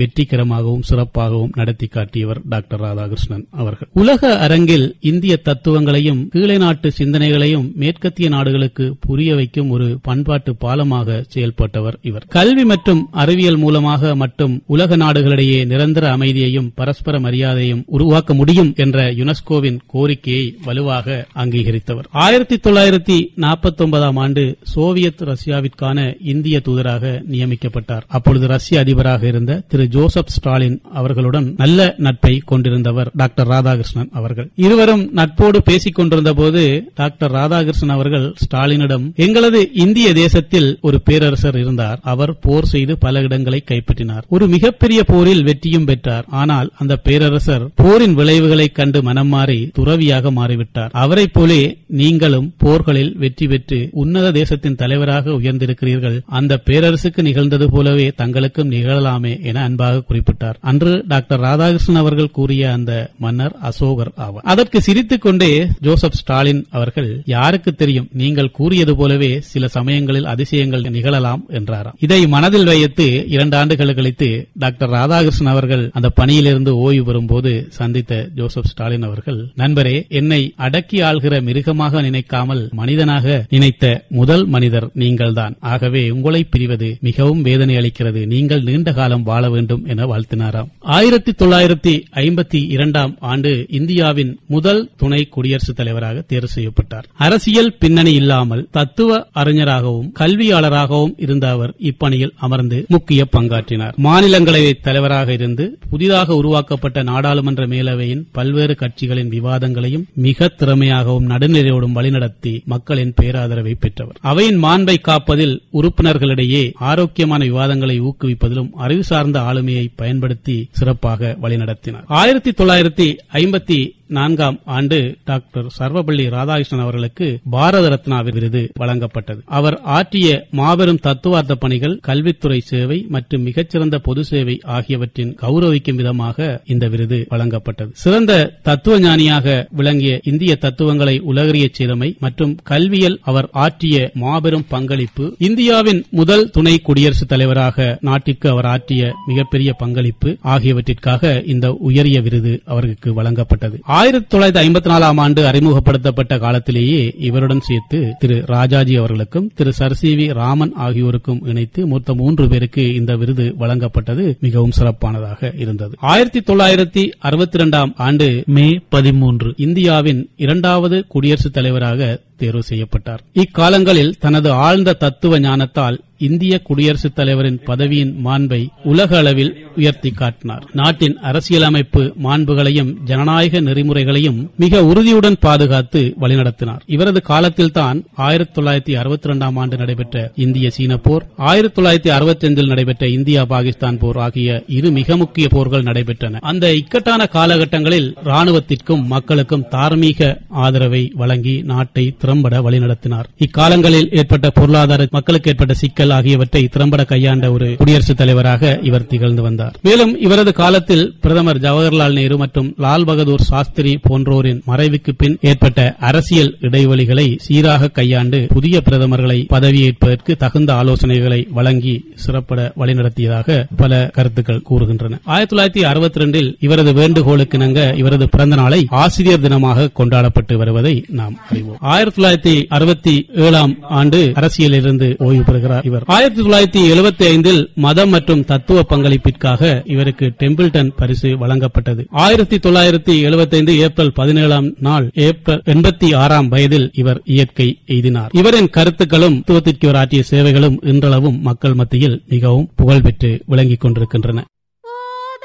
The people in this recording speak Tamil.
வெற்றிகரமாகவும் சிறப்பாகவும் நடத்தி காட்டியவர் டாக்டர் ராதாகிருஷ்ணன் அவர்கள் உலக அரங்கில் இந்திய தத்துவங்களையும் கீழே நாட்டு சிந்தனைகளையும் மேற்கத்திய நாடுகளுக்கு புரிய வைக்கும் ஒரு பண்பாட்டு பாலமாக செயல்பட்டவர் இவர் கல்வி மற்றும் அறிவியல் மூலமாக மட்டும் உலக நாடுகளிடையே நிரந்தர அமைதியையும் பரஸ்பர மரியாதையும் உருவாக்க முடியும் என்ற யுனெஸ்கோவின் கோரிக்கையை வலுவாக அங்கீகரித்தவர் ஆயிரத்தி தொள்ளாயிரத்தி நாற்பத்தி ஒன்பதாம் ஆண்டு சோவியத் ரஷ்யாவிற்கான இந்திய தூதராக நியமிக்கப்பட்டார் அப்பொழுது ரஷ்ய அதிபராக இருந்த திரு ஜோசப் ஸ்டாலின் அவர்களுடன் நல்ல நட்பை கொண்டிருந்தவர் டாக்டர் ராதாகிருஷ்ணன் அவர்கள் இருவரும் நட்போடு பேசிக் கொண்டிருந்த போது டாக்டர் ராதாகிருஷ்ணன் அவர்கள் ஸ்டாலினிடம் எங்களது இந்திய தேசத்தில் ஒரு பேரரசர் இருந்தார் அவர் போர் செய்து பல இடங்களை கைப்பற்றினார் ஒரு மிகப்பெரிய போரில் வெற்றியும் பெற்றார் ஆனால் அந்த பேரரசர் போரின் விளைவுகளை கண்டு மனம் மாறி துறவியாக மாறிவிட்டார் அவரைப் போலே நீங்களும் போர்களில் வெற்றி பெற்று உன்னத தேசத்தின் தலைவராக உயர்ந்திருக்கிறீர்கள் அந்த பேரரசுக்கு நிகழ்ந்தது போலவே தங்களுக்கும் நிகழலாமே என அன்பாக குறிப்பிட்டார் அன்று டாக்டர் ராதாகிருஷ்ணன் அவர்கள் கூறிய அந்த மன்னர் அசோகர் ஆவார் அதற்கு சிரித்துக் கொண்டே ஜோசப் ஸ்டாலின் அவர்கள் யாருக்கு தெரியும் நீங்கள் கூறியது போலவே சில சமயங்களில் அதிசயங்கள் நிகழலாம் என்றாராம் இதை மனதில் வைத்து இரண்டு ஆண்டுகள் கழித்து டாக்டர் ராதாகிருஷ்ணன் அவர்கள் அந்த பணியிலிருந்து ஓய்வு பெறும்போது சந்தித்த ஜோசப் ஸ்டாலின் அவர்கள் நண்பரே என்னை அடக்கி ஆள்கிற மிருகமாக நினைக்காமல் மனிதனாக நினைத்த முதல் மனிதர் நீங்கள்தான் ஆகவே உங்களை பிரிவது மிகவும் வேதனை அளிக்கிறது நீங்கள் நீண்ட காலம் வாழ வேண்டும் என வாழ்த்தினாராம் ஆயிரத்தி தொள்ளாயிரத்தி ஐம்பத்தி இரண்டாம் ஆண்டு இந்தியாவின் முதல் துணை குடியரசுத் தலைவராக தேர்வு செய்யப்பட்டார் அரசியல் பின்னணி இல்லாமல் தத்துவ அறிஞராகவும் கல்வியாளராகவும் இருந்த அவர் இப்பணியில் அமர்ந்து முக்கிய பங்காற்றினார் மாநிலங்களவை தலைவராக இருந்து புதிதாக உருவாக்கப்பட்ட நாடாளுமன்ற மேலவையின் பல்வேறு கட்சிகளின் விவாதங்களையும் மிக திறமையாகவும் நடுநிலையோடும் வழிநடத்தி மக்களின் பேராதரவை பெற்றவர் அவையின் மாண்பை காப்பதில் உறுப்பினர்களிடையே ஆரோக்கியமான விவாதங்களை ஊக்குவிப்பதிலும் அறிவு சார்ந்த ஆளுமையை பயன்படுத்தி சிறப்பாக வழிநடத்தினார் ஆயிரத்தி தொள்ளாயிரத்தி ஐம்பத்தி நான்காம் ஆண்டு டாக்டர் சர்வபள்ளி ராதாகிருஷ்ணன் அவர்களுக்கு பாரத ரத்னா விருது வழங்கப்பட்டது அவர் ஆற்றிய மாபெரும் தத்துவார்த்த பணிகள் கல்வித்துறை சேவை மற்றும் மிகச்சிறந்த பொது சேவை ஆகியவற்றின் கௌரவிக்கும் விதமாக இந்த விருது வழங்கப்பட்டது சிறந்த தத்துவ ஞானியாக விளங்கிய இந்திய தத்துவங்களை உலகறியச் செய்தமை மற்றும் கல்வியில் அவர் ஆற்றிய மாபெரும் பங்களிப்பு இந்தியாவின் முதல் துணை குடியரசுத் தலைவராக நாட்டிற்கு அவர் ஆற்றிய மிகப்பெரிய பங்களிப்பு ஆகியவற்றிற்காக இந்த உயரிய விருது அவருக்கு வழங்கப்பட்டது ஆயிரத்தி தொள்ளாயிரத்தி ஐம்பத்தி நாலாம் ஆண்டு அறிமுகப்படுத்தப்பட்ட காலத்திலேயே இவருடன் சேர்த்து திரு ராஜாஜி அவர்களுக்கும் திரு சர் சி வி ராமன் ஆகியோருக்கும் இணைத்து மொத்த மூன்று பேருக்கு இந்த விருது வழங்கப்பட்டது மிகவும் சிறப்பானதாக இருந்தது ஆயிரத்தி தொள்ளாயிரத்தி அறுபத்தி இரண்டாம் ஆண்டு மே பதிமூன்று இந்தியாவின் இரண்டாவது குடியரசுத் தலைவராக தேர்வு செய்யப்பட்டார் இக்காலங்களில் தனது ஆழ்ந்த தத்துவ ஞானத்தால் இந்திய குடியரசுத் தலைவரின் பதவியின் மாண்பை உலக அளவில் உயர்த்தி காட்டினார் நாட்டின் அரசியலமைப்பு மாண்புகளையும் ஜனநாயக நெறிமுறைகளையும் மிக உறுதியுடன் பாதுகாத்து வழிநடத்தினார் இவரது காலத்தில்தான் ஆயிரத்தி தொள்ளாயிரத்தி அறுபத்தி இரண்டாம் ஆண்டு நடைபெற்ற இந்திய சீன போர் ஆயிரத்தி தொள்ளாயிரத்தி அறுபத்தி ஐந்தில் நடைபெற்ற இந்தியா பாகிஸ்தான் போர் ஆகிய இரு மிக முக்கிய போர்கள் நடைபெற்றன அந்த இக்கட்டான காலகட்டங்களில் ராணுவத்திற்கும் மக்களுக்கும் தார்மீக ஆதரவை வழங்கி நாட்டை திறம்பட வழிநடத்தினார் இக்காலங்களில் ஏற்பட்ட பொருளாதார மக்களுக்கு ஏற்பட்ட சிக்கல் ஆகியவற்றை திறம்பட கையாண்ட ஒரு குடியரசுத் தலைவராக இவர் திகழ்ந்து வந்தார் மேலும் இவரது காலத்தில் பிரதமர் ஜவஹர்லால் நேரு மற்றும் லால் பகதூர் சாஸ்திரி போன்றோரின் மறைவுக்கு பின் ஏற்பட்ட அரசியல் இடைவெளிகளை சீராக கையாண்டு புதிய பிரதமர்களை பதவியேற்பதற்கு தகுந்த ஆலோசனைகளை வழங்கி சிறப்பட வழிநடத்தியதாக பல கருத்துக்கள் கூறுகின்றன ஆயிரத்தி தொள்ளாயிரத்தி அறுபத்தி ரெண்டில் இவரது வேண்டுகோளுக்கு இணங்க இவரது பிறந்த நாளை ஆசிரியர் தினமாக கொண்டாடப்பட்டு வருவதை நாம் அறிவோம் ஆயிரத்தி தொள்ளாயிரத்தி அறுபத்தி ஏழாம் ஆண்டு அரசியலிருந்து ஓய்வு பெறுகிறார் இவர் ஆயிரத்தி தொள்ளாயிரத்தி எழுபத்தி ஐந்தில் மதம் மற்றும் தத்துவ பங்களிப்பிற்காக இவருக்கு டெம்பிள்டன் பரிசு வழங்கப்பட்டது ஆயிரத்தி தொள்ளாயிரத்தி எழுபத்தைந்து ஏப்ரல் பதினேழாம் நாள் ஏப்ரல் எண்பத்தி ஆறாம் வயதில் இவர் இயற்கை எய்தினார் இவரின் கருத்துக்களும் தத்துவத்திற்கு இவர் ஆற்றிய சேவைகளும் இன்றளவும் மக்கள் மத்தியில் மிகவும் புகழ்பெற்று விளங்கிக் கொண்டிருக்கின்றன